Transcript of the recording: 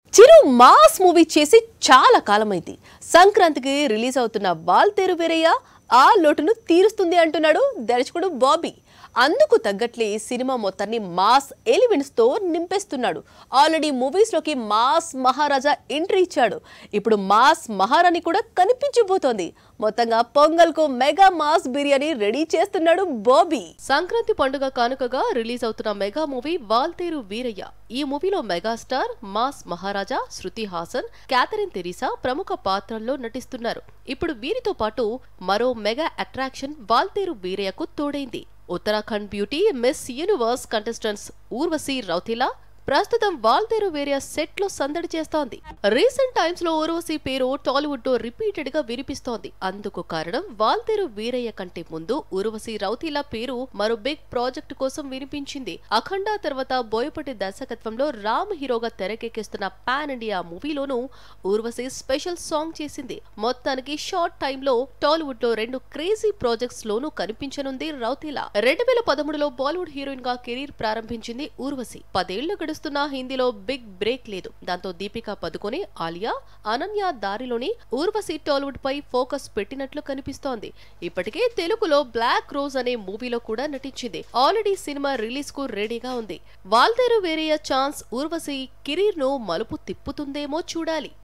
చిరు mass movie చేసి చాలా కాలమైంది సంక్రాంతికి రిలీజ్ అవుతున్న వాల్తేరు వీరయ్య ఆ లోటును తీరుస్తుంది అంటున్నాడు దర్శకుడు బాబీ అందుకు తగ్గట్లే ఈ సినిమా మొత్తాన్ని మాస్ ఎలిమెంట్స్ తో నింపేస్తున్నాడు ఆల్రెడీ మూవీస్ లోకి మాస్ మహారాజా ఎంట్రీ ఇచ్చాడు ఇప్పుడు మాస్ మహారాణి కూడా కనిపించబోతోంది మొత్తంగా పొంగల్ కు మెగా మాస్ బిర్యానీ రెడీ చేస్తున్నాడు బాబీ సంక్రాంతి పండుగ కానుకగా రిలీజ్ అవుతున్న మెగా మూవీ వాల్తేరు వీరయ్య ఈ మూవీలో megastar mass Maharaja Shruti Haasan Catherine Tresa ప్రముఖ పాత్రల్లో నటిస్తున్నారు ఇప్పుడు వీరితో పాటు మరో మెగా అట్రాక్షన్ వాల్తేరు వీరయ్యకు తోడైంది Uttarakhand beauty miss universe contestants Urvashi Rautela ప్రస్తుతం వాల్తేరు వేరియా సెట్ లో సందడి చేస్తోంది రీసెంట్ టైమ్స్ లో ఊర్వశి పేరు టాలీవుడ్ లో రిపీటెడ్ గా వినిపిస్తోంది అందుకు కారణం వాల్తేరు వీరయ్య కంటే ముందు ఊర్వశి రౌతిలా పేరు మరో బిగ్ ప్రాజెక్ట్ కోసం వినిపించింది అఖండ తర్వాత బోయపటి దర్శకత్వంలో రామ్ హీరోగా తెరకెక్కిస్తున్న పాన్ ఇండియా మూవీలోనూ ఊర్వశి స్పెషల్ సాంగ్ చేసింది మొత్తానికి షార్ట్ టైమ్ లో టాలీవుడ్ లో రెండు క్రేజీ ప్రాజెక్ట్స్ లోనూ కనిపించనుంది రౌతిలా రెండు వేల పదమూడులో బాలీవుడ్ హీరోయిన్ గా కెరీర్ ప్రారంభించింది ఊర్వశి పదేళ్లు గడుస్తున్న హిందీలో బిగ్ బ్రేక్ లేదు దాంతో దీపికా పదుకొని ఆలియా అనన్య దారిలోని ఊర్వశి టాలీవుడ్ పై ఫోకస్ పెట్టినట్లు కనిపిస్తోంది ఇప్పటికే తెలుగులో బ్లాక్ రోజ్ అనే మూవీలో కూడా నటించింది ఆల్రెడీ సినిమా రిలీజ్ కు రెడీగా ఉంది వాల్తేరు వేరేయ ఛాన్స్ ఊర్వశి కెరీర్ ను మలుపు తిప్పుతుందేమో చూడాలి